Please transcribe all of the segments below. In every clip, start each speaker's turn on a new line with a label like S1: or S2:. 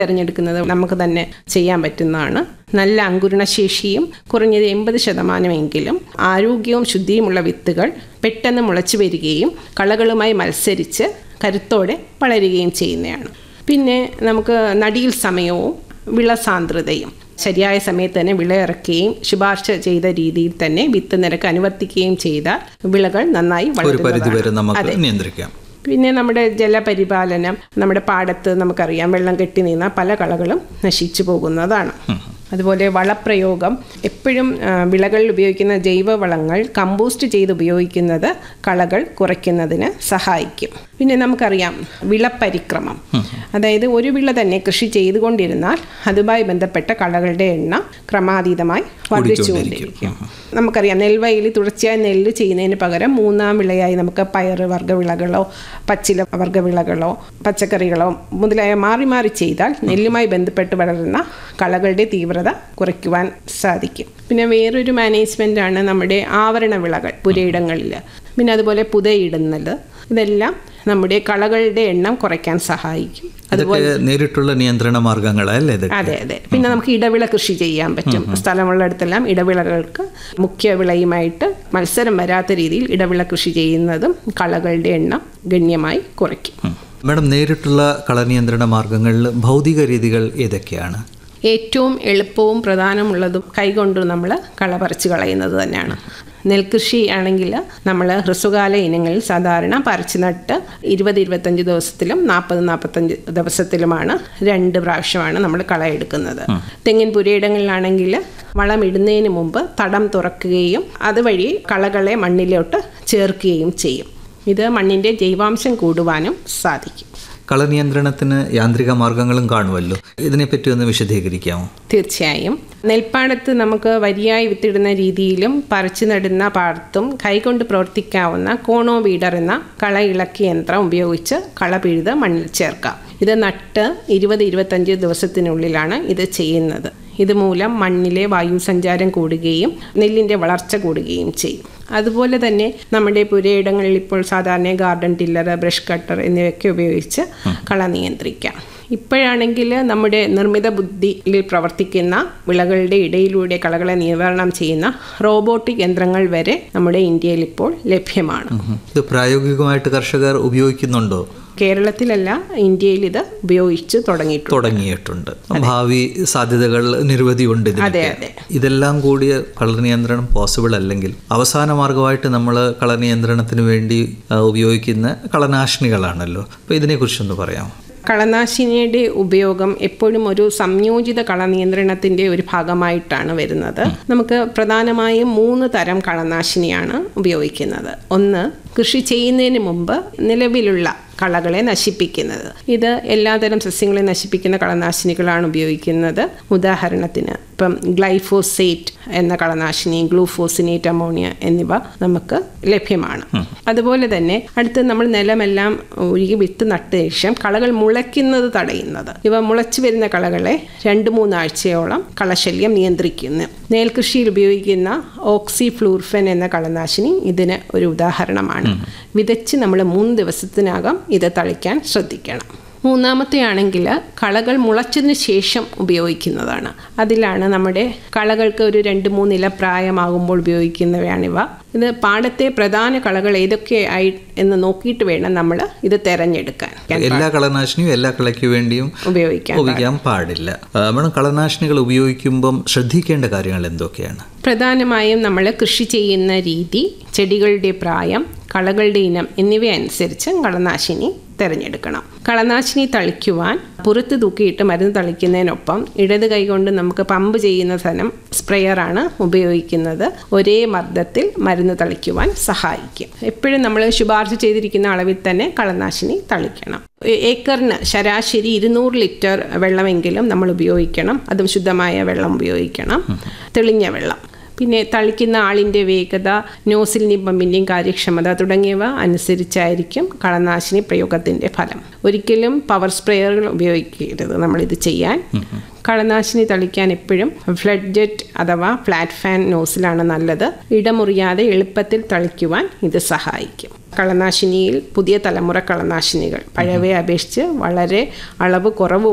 S1: തിരഞ്ഞെടുക്കുന്നത് നമുക്ക് തന്നെ ചെയ്യാൻ പറ്റുന്നതാണ് നല്ല അങ്കുരണശേഷിയും കുറഞ്ഞത് എൺപത് ശതമാനമെങ്കിലും ആരോഗ്യവും ശുദ്ധിയുമുള്ള വിത്തുകൾ പെട്ടെന്ന് മുളച്ചു വരികയും കളകളുമായി മത്സരിച്ച് കരുത്തോടെ വളരുകയും ചെയ്യുന്നതാണ് പിന്നെ നമുക്ക് നടിയിൽ സമയവും വിളസാന്ദ്രതയും ശരിയായ സമയത്ത് തന്നെ വിള ഇറക്കുകയും ശുപാർശ ചെയ്ത രീതിയിൽ തന്നെ വിത്ത് നിരക്ക് അനുവർത്തിക്കുകയും ചെയ്താൽ വിളകൾ നന്നായി
S2: ഒരു പരിധി വരെ
S1: വളരുന്നതാണ്
S2: നമുക്ക്
S1: അതെ
S2: നിയന്ത്രിക്കാം
S1: പിന്നെ നമ്മുടെ ജലപരിപാലനം നമ്മുടെ പാടത്ത് നമുക്കറിയാം വെള്ളം കെട്ടി നിന്ന പല കളകളും നശിച്ചു പോകുന്നതാണ് അതുപോലെ വളപ്രയോഗം എപ്പോഴും ആ, വിളകളിൽ ഉപയോഗിക്കുന്ന ജൈവവളങ്ങൾ കമ്പോസ്റ്റ് ചെയ്ത് ഉപയോഗിക്കുന്നത് കളകൾ കുറയ്ക്കുന്നതിന് സഹായിക്കും പിന്നെ നമുക്കറിയാം വിളപരിക്രമം അതായത് ഒരു വിള തന്നെ കൃഷി ചെയ്തുകൊണ്ടിരുന്നാൽ അതുമായി ബന്ധപ്പെട്ട കളകളുടെ എണ്ണം ക്രമാതീതമായി വർദ്ധിച്ചുകൊണ്ടിരിക്കും നമുക്കറിയാം നെൽവയലിൽ തുടർച്ചയായി നെല്ല് ചെയ്യുന്നതിന് പകരം മൂന്നാം വിളയായി നമുക്ക് പയറ് വർഗ്ഗവിളകളോ പച്ചില വർഗ്ഗവിളകളോ പച്ചക്കറികളോ മുതലായ മാറി മാറി ചെയ്താൽ നെല്ലുമായി ബന്ധപ്പെട്ട് വളരുന്ന കളകളുടെ തീവ്രത കുറയ്ക്കുവാൻ സാധിക്കും പിന്നെ വേറൊരു മാനേജ്മെൻ്റ് ആണ് നമ്മുടെ ആവരണ വിളകൾ പുരയിടങ്ങളിൽ പിന്നെ അതുപോലെ പുതയിടുന്നത് ഇതെല്ലാം നമ്മുടെ കളകളുടെ എണ്ണം കുറയ്ക്കാൻ സഹായിക്കും
S2: ഇതൊക്കെ നേരിട്ടുള്ള നിയന്ത്രണ മാർഗങ്ങളല്ലേ ഇതൊക്കെ
S1: അതെ അതെ പിന്നെ നമുക്ക് ഇടവിള കൃഷി ചെയ്യാൻ പറ്റും സ്ഥലമുള്ളിടത്തെല്ലാം ഇടവിളകൾക്ക് മുഖ്യ വിളയുമായിട്ട് മത്സരം വരാത്ത രീതിയിൽ ഇടവിള കൃഷി ചെയ്യുന്നതും കളകളുടെ എണ്ണം ഗണ്യമായി കുറയ്ക്കും
S2: ഉം. മാഡം നേരിട്ടുള്ള കളനിയന്ത്രണ മാർഗങ്ങളിൽ ഭൗതിക രീതികൾ ഏതൊക്കെയാണ്
S1: ഏറ്റവും എളുപ്പവും പ്രധാനമുള്ളതും കൈകൊണ്ട് നമ്മൾ കള പറിച്ച് കളയുന്നത് തന്നെയാണ് നെൽകൃഷി ആണെങ്കിൽ നമ്മൾ ഹ്രസ്വകാല ഇനങ്ങളിൽ സാധാരണ പറിച്ചു നട്ട് ഇരുപത് ഇരുപത്തഞ്ച് ദിവസത്തിലും നാൽപ്പത് നാൽപ്പത്തഞ്ച് ദിവസത്തിലുമാണ് രണ്ട് പ്രാവശ്യമാണ് നമ്മൾ കള എടുക്കുന്നത് തെങ്ങിൻ പുരയിടങ്ങളിലാണെങ്കിൽ വളമിടുന്നതിന് മുമ്പ് തടം തുറക്കുകയും അതുവഴി കളകളെ മണ്ണിലോട്ട് ചേർക്കുകയും ചെയ്യും ഇത് മണ്ണിൻ്റെ ജൈവാംശം കൂടുവാനും സാധിക്കും
S2: കളനിയന്ത്രണത്തിന് യാന്ത്രിക മാർഗങ്ങളും കാണുമല്ലോ ഇതിനെപ്പറ്റി ഒന്ന് വിശദീകരിക്കാമോ
S1: തീർച്ചയായും നെൽപ്പാടത്ത് നമുക്ക് വരിയായി വിത്തിടുന്ന രീതിയിലും പറിച്ചു നടുന്ന പാടത്തും കൈകൊണ്ട് പ്രവർത്തിക്കാവുന്ന കോണോ വീഡർ എന്ന കള ഇളക്കി യന്ത്രം ഉപയോഗിച്ച് കള പിഴുത് മണ്ണിൽ ചേർക്കാം ഇത് നട്ട് ഇരുപത് ഇരുപത്തഞ്ച് ദിവസത്തിനുള്ളിലാണ് ഇത് ചെയ്യുന്നത് ഇതുമൂലം മണ്ണിലെ വായു സഞ്ചാരം കൂടുകയും നെല്ലിൻ്റെ വളർച്ച കൂടുകയും ചെയ്യും അതുപോലെ തന്നെ നമ്മുടെ പുരയിടങ്ങളിൽ ഇപ്പോൾ സാധാരണ ഗാർഡൻ ടില്ലർ ബ്രഷ് കട്ടർ എന്നിവയൊക്കെ ഉപയോഗിച്ച് കള നിയന്ത്രിക്കാം ഇപ്പോഴാണെങ്കിൽ നമ്മുടെ നിർമ്മിത ബുദ്ധിയിൽ പ്രവർത്തിക്കുന്ന വിളകളുടെ ഇടയിലൂടെ കളകളെ നിവാരണം ചെയ്യുന്ന റോബോട്ടിക് യന്ത്രങ്ങൾ വരെ നമ്മുടെ ഇന്ത്യയിൽ ഇപ്പോൾ ലഭ്യമാണ്
S2: ഉം. ഇത് പ്രായോഗികമായിട്ട് കർഷകർ ഉപയോഗിക്കുന്നുണ്ടോ
S1: കേരളത്തിലല്ല ഇന്ത്യയിൽ ഇത് ഉപയോഗിച്ച് തുടങ്ങിയിട്ടുണ്ട്
S2: തുടങ്ങിയിട്ടുണ്ട് ഭാവി സാധ്യതകൾ നിരവധിയുണ്ട് ഇതിനൊക്കെ.
S1: അതെ അതെ
S2: ഇതെല്ലാം കൂടിയ കളർ നിയന്ത്രണം പോസിബിൾ അല്ലെങ്കിൽ അവസാന മാർഗമായിട്ട് നമ്മൾ കളർ നിയന്ത്രണത്തിന് വേണ്ടി ആ, ഉപയോഗിക്കുന്ന കളനാശിനികളാണല്ലോ അപ്പോൾ ഇതിനെക്കുറിച്ചൊന്ന് പറയാമോ
S1: കളനാശിനിയുടെ ഉപയോഗം എപ്പോഴും ഒരു സംയോജിത കള നിയന്ത്രണത്തിന്റെ ഒരു ഭാഗമായിട്ടാണ് വരുന്നത് നമുക്ക് പ്രധാനമായും മൂന്ന് തരം കളനാശിനിയാണ് ഉപയോഗിക്കുന്നത് ഒന്ന് കൃഷി ചെയ്യുന്നതിന് മുമ്പ് നിലവിലുള്ള കളകളെ നശിപ്പിക്കുന്നത് ഇത് എല്ലാതരം സസ്യങ്ങളെ നശിപ്പിക്കുന്ന കളനാശിനികളാണ് ഉപയോഗിക്കുന്നത് ഉദാഹരണത്തിന് ഇപ്പം ഗ്ലൈഫോസേറ്റ് എന്ന കളനാശിനി ഗ്ലൂഫോസിനേറ്റ് അമോണിയ എന്നിവ നമുക്ക് ലഭ്യമാണ് അതുപോലെ തന്നെ അടുത്ത് നമ്മൾ നിലമെല്ലാം ഒഴുകി വിത്ത് നട്ട ശേഷം കളകൾ മുളയ്ക്കുന്നത് തടയുന്നത് ഇവ മുളച്ചു വരുന്ന കളകളെ രണ്ട് മൂന്നാഴ്ചയോളം കളശല്യം നിയന്ത്രിക്കുന്നു നെൽകൃഷിയിൽ ഉപയോഗിക്കുന്ന ഓക്സി ഫ്ലൂർഫൻ എന്ന കളനാശിനി ഇതിന് ഒരു ഉദാഹരണമാണ് വിതച്ച് നമ്മൾ മൂന്ന് ദിവസത്തിനകം ഇത് തളിക്കാൻ ശ്രദ്ധിക്കണം മൂന്നാമത്തെ ആണെങ്കിൽ കളകൾ മുളച്ചതിന് ശേഷം ഉപയോഗിക്കുന്നതാണ് അതിലാണ് നമ്മുടെ കളകൾക്ക് ഒരു രണ്ട് മൂന്നില പ്രായമാകുമ്പോൾ ഉപയോഗിക്കുന്നവയാണിവ ഇത് പാടത്തെ പ്രധാന കളകൾ ഏതൊക്കെ ആയി എന്ന് നോക്കിയിട്ട് വേണം നമ്മൾ ഇത് തിരഞ്ഞെടുക്കാൻ
S2: എല്ലാ കളനാശിനിയും എല്ലാ കളയ്ക്ക് വേണ്ടിയും
S1: ഉപയോഗിക്കാൻ
S2: ഉപയോഗിക്കാൻ പാടില്ല ആ, മാഡം കളനാശിനികൾ ഉപയോഗിക്കുമ്പം ശ്രദ്ധിക്കേണ്ട കാര്യങ്ങൾ എന്തൊക്കെയാണ്
S1: പ്രധാനമായും നമ്മൾ കൃഷി ചെയ്യുന്ന രീതി ചെടികളുടെ പ്രായം കളകളുടെ ഇനം എന്നിവ അനുസരിച്ച് കളനാശിനി തിരഞ്ഞെടുക്കണം കളനാശിനി തളിക്കുവാൻ പുറത്ത് തൂക്കിയിട്ട് മരുന്ന് തളിക്കുന്നതിനൊപ്പം ഇടത് കൈകൊണ്ട് നമുക്ക് പമ്പ് ചെയ്യുന്ന തരം സ്പ്രെയറാണ് ഉപയോഗിക്കുന്നത് ഒരേ മർദ്ദത്തിൽ മരുന്ന് തളിക്കുവാൻ സഹായിക്കും എപ്പോഴും നമ്മൾ ശുപാർശ ചെയ്തിരിക്കുന്ന അളവിൽ തന്നെ കളനാശിനി തളിക്കണം ഏ- ഏക്കറിന് ശരാശരി ഇരുന്നൂറ് ലിറ്റർ വെള്ളമെങ്കിലും നമ്മൾ ഉപയോഗിക്കണം അതും ശുദ്ധമായ വെള്ളം ഉപയോഗിക്കണം തെളിഞ്ഞ വെള്ളം പിന്നെ തളിക്കുന്ന ആളിൻ്റെ വേഗത നോസിലിൻ്റെയും പമ്പിൻ്റെയും കാര്യക്ഷമത തുടങ്ങിയവ അനുസരിച്ചായിരിക്കും കളനാശിനി പ്രയോഗത്തിൻ്റെ ഫലം ഒരിക്കലും പവർ സ്പ്രേയറുകൾ ഉപയോഗിക്കരുത് നമ്മളിത് ചെയ്യാൻ കളനാശിനി തളിക്കാൻ എപ്പോഴും ഫ്ലഡ് ജെറ്റ് അഥവാ ഫ്ലാറ്റ് ഫാൻ നോസിലാണ് നല്ലത് ഇടമുറിയാതെ എളുപ്പത്തിൽ തളിക്കുവാൻ ഇത് സഹായിക്കും കളനാശിനിയിൽ പുതിയ തലമുറ കളനാശിനികൾ പഴയവയെ അപേക്ഷിച്ച് വളരെ അളവ് കുറവ് മതി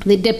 S1: അതിൻ്റെ